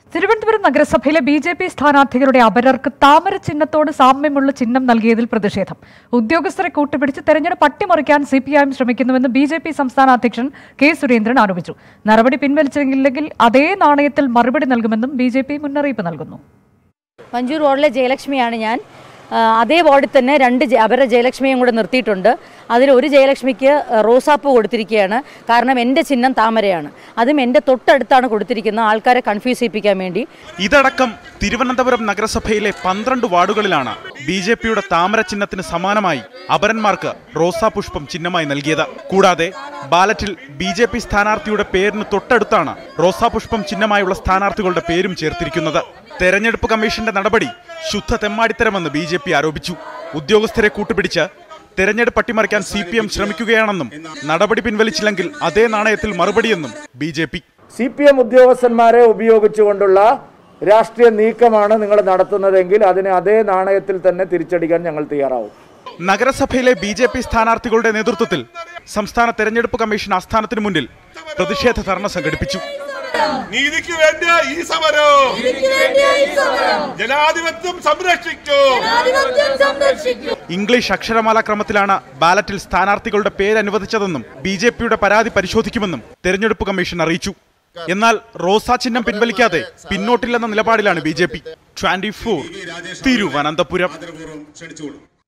തിരുവനന്തപുരം നഗരസഭയിലെ B J P സ്ഥാനാർത്ഥികളുടെ അപരർക്ക് താമര ചിഹ്നത്തോട് സാമ്യമുള്ള ചിഹ്നം നൽകിയതിൽ പ്രതിഷേധം ഉദ്യോഗസ്ഥരെ കൂട്ടുപിടിച്ച് തെരഞ്ഞെടുപ്പ് അട്ടിമറിക്കാൻ സി പി ഐ എം ശ്രമിക്കുന്നുവെന്ന് ബി ജെ പി സംസ്ഥാന അധ്യക്ഷൻ കെ സുരേന്ദ്രൻ ആരോപിച്ചു നടപടി പിൻവലിച്ചില്ലെങ്കിൽ അതേ നാണയത്തിൽ മറുപടി നൽകുമെന്നും ബി ജെ പി മുന്നറിയിപ്പ് നൽകുന്നു മഞ്ചൂർ വാർഡിലെ ജയലക്ഷ്മിയാണ് ഞാൻ ആ, അതേ വാർഡിൽ തന്നെ രണ്ട് ജ- അപര ജയലക്ഷ്മിയും കൂടെ നിർത്തിയിട്ടുണ്ട് അതിൽ ഒരു ജയലക്ഷ്മിക്ക് റോസാപ്പൂ കൊടുത്തിരിക്കുകയാണ് കാരണം എൻ്റെ ചിഹ്നം താമരയാണ് അതും എൻ്റെ തൊട്ടടുത്താണ് കൊടുത്തിരിക്കുന്നത് ആൾക്കാരെ കൺഫ്യൂസ് ചെയ്യിപ്പിക്കാൻ വേണ്ടി ഇതടക്കം തിരുവനന്തപുരം നഗരസഭയിലെ പന്ത്രണ്ട് വാർഡുകളിലാണ് ബി ജെ പിയുടെ താമര ചിഹ്നത്തിന് സമാനമായി അപരന്മാർക്ക് റോസാപുഷ്പം ചിഹ്നമായി നൽകിയത് കൂടാതെ ബാലറ്റിൽ ബി ജെ പി സ്ഥാനാർത്ഥിയുടെ പേരിന് തൊട്ടടുത്താണ് റോസാപുഷ്പം ചിഹ്നമായുള്ള സ്ഥാനാർത്ഥികളുടെ പേരും ചേർത്തിരിക്കുന്നത് തെരഞ്ഞെടുപ്പ് കമ്മീഷന്റെ നടപടി ശുദ്ധ തെമ്മാടിത്തരമെന്ന് ബി ജെ പി ആരോപിച്ചു ഉദ്യോഗസ്ഥരെ കൂട്ടുപിടിച്ച് തെരഞ്ഞെടുപ്പ് അട്ടിമറിക്കാൻ സി പി എം ശ്രമിക്കുകയാണെന്നും നടപടി പിൻവലിച്ചില്ലെങ്കിൽ അതേ നാണയത്തിൽ മറുപടിയെന്നും B J P C P I ഉദ്യോഗസ്ഥന്മാരെ ഉപയോഗിച്ചുകൊണ്ടുള്ള രാഷ്ട്രീയ നീക്കമാണ് നിങ്ങൾ നടത്തുന്നതെങ്കിൽ അതിനെ അതേ നാണയത്തിൽ തന്നെ തിരിച്ചടിക്കാൻ ഞങ്ങൾ തയ്യാറാവും നഗരസഭയിലെ ബി ജെ പി സ്ഥാനാർത്ഥികളുടെ നേതൃത്വത്തിൽ സംസ്ഥാന തെരഞ്ഞെടുപ്പ് കമ്മീഷൻ ആസ്ഥാനത്തിന് മുന്നിൽ പ്രതിഷേധ ധർണ സംഘടിപ്പിച്ചു നീതിക്ക് വേണ്ടി ഈ സമരം ജനാധിപത്യം സംരക്ഷിക്കൂ ഇംഗ്ലീഷ് അക്ഷരമാല ക്രമത്തിലാണ് ബാലറ്റിൽ സ്ഥാനാർത്ഥികളുടെ പേര് അനുവദിച്ചതെന്നും ബി ജെ പിയുടെ പരാതി പരിശോധിക്കുമെന്നും തെരഞ്ഞെടുപ്പ് കമ്മീഷൻ അറിയിച്ചു എന്നാൽ റോസാ ചിഹ്നം പിൻവലിക്കാതെ പിന്നോട്ടില്ലെന്ന നിലപാടിലാണ് B J P twenty four Thiruvananthapuram ക്ഷണിച്ചുകൊള്ളു